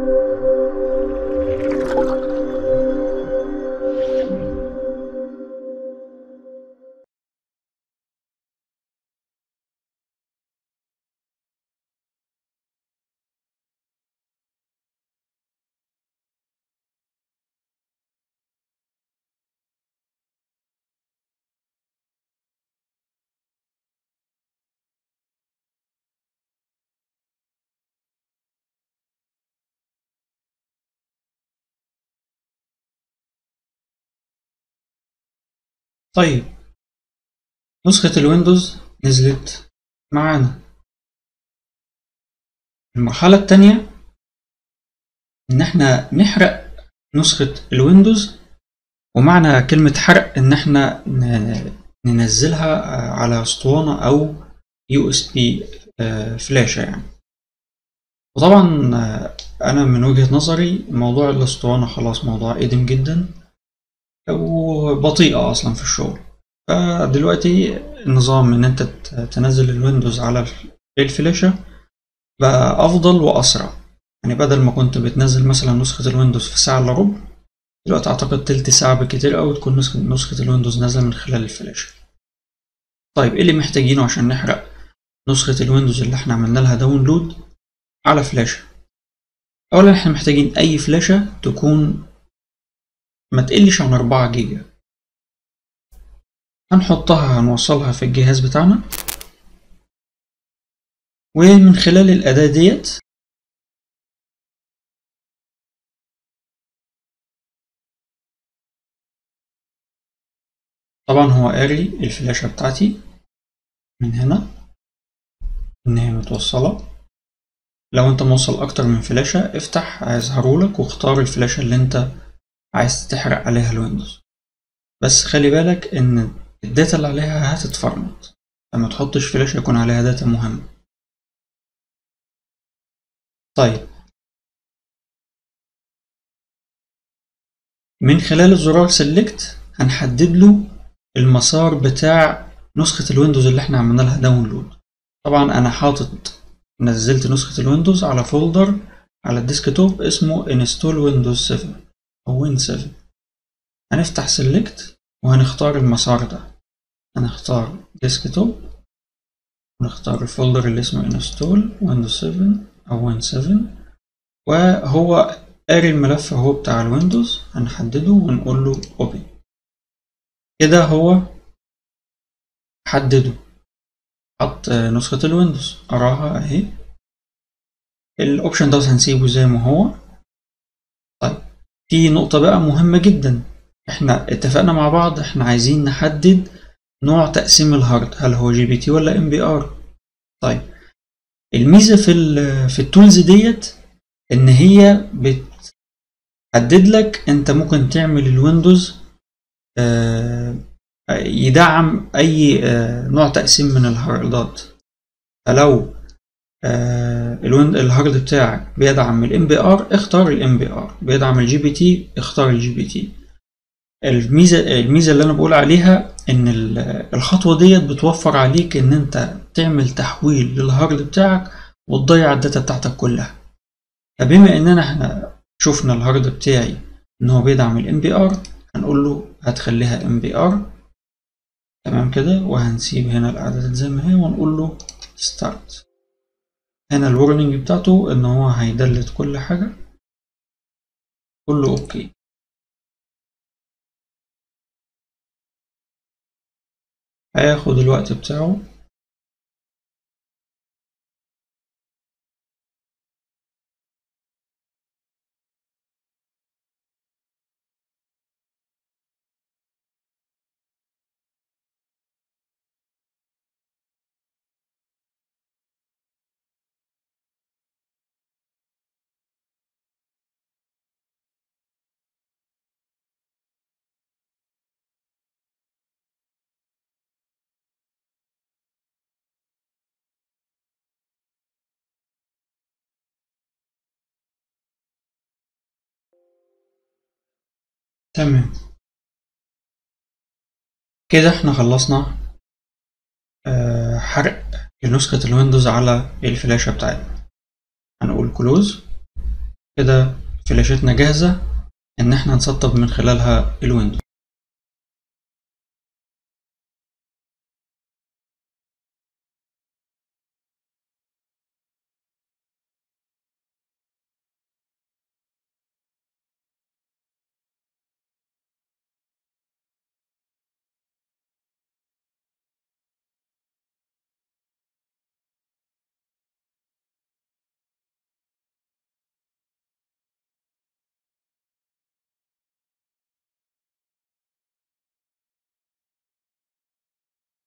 طيب نسخة الويندوز نزلت معانا المرحلة التانية إن إحنا نحرق نسخة الويندوز ومعنى كلمة حرق إن إحنا ننزلها على اسطوانة أو يو اس بي فلاشة يعني وطبعا أنا من وجهة نظري موضوع الاسطوانة خلاص موضوع قديم جدا وبطيئة أصلا في الشغل فدلوقتي النظام إن أنت تنزل الويندوز على الفلاشة بقى أفضل وأسرع يعني بدل ما كنت بتنزل مثلا نسخة الويندوز في ساعة إلا ربع دلوقتي أعتقد تلت ساعة بكتير أوي تكون نسخة, نسخة الويندوز نازلة من خلال الفلاشة طيب إيه اللي محتاجينه عشان نحرق نسخة الويندوز اللي احنا عملنا لها داونلود على فلاشة أولا احنا محتاجين أي فلاشة تكون ما تقلش عن أربعة جيجا هنحطها هنوصلها في الجهاز بتاعنا ومن خلال الأداة ديت طبعا هو قاري الفلاشة بتاعتي من هنا إن هي متوصلة لو انت موصل أكتر من فلاشة افتح هيظهرولك واختار الفلاشة اللي انت عايز تحرق عليها الويندوز بس خلي بالك ان الداتا اللي عليها هتتفرمط لما تحطش فلاش يكون عليها داتا مهمة طيب من خلال الزرار سيلكت هنحدد له المسار بتاع نسخة الويندوز اللي احنا عملنا لها داونلود طبعا انا حاطط نزلت نسخة الويندوز على فولدر على الديسكتوب اسمه انستول ويندوز 7 أو وين 7 هنفتح سيلكت وهنختار المسار ده هنختار ديسكتوب ونختار الفولدر اللي اسمه انستول ويندوز 7 أو وين 7 وهو قاري الملف اهو بتاع الويندوز هنحدده ونقول له اوبن كده هو حدده حط نسخة الويندوز أراها أهي الأوبشن دوت هنسيبه زي ما هو طيب في نقطة بقى مهمة جدا احنا اتفقنا مع بعض احنا عايزين نحدد نوع تقسيم الهارد هل هو جي بي تي ولا ام بي ار طيب الميزة في في التولز ديت ان هي بتحدد لك انت ممكن تعمل الويندوز يدعم اي نوع تقسيم من الهاردات فلو الهارد بتاعك بيدعم الام بي ار اختار الام بي ار بيدعم الجي بي تي اختار الجي بي تي الميزه الميزه اللي انا بقول عليها ان الخطوه ديت بتوفر عليك ان انت تعمل تحويل للهارد بتاعك وتضيع الداتا بتاعتك كلها فبما اننا احنا شفنا الهارد بتاعي ان هو بيدعم الام بي ار هنقول له هتخليها ام بي ار تمام كده وهنسيب هنا الاعدادات زي ما هي ونقول له ستارت هنا الورنينج بتاعته ان هو هيدلت كل حاجة كله اوكي هياخد الوقت بتاعه تمام كده احنا خلصنا آه حرق نسخة الويندوز على الفلاشة بتاعتنا هنقول كلوز كده فلاشتنا جاهزة إن احنا نسطب من خلالها الويندوز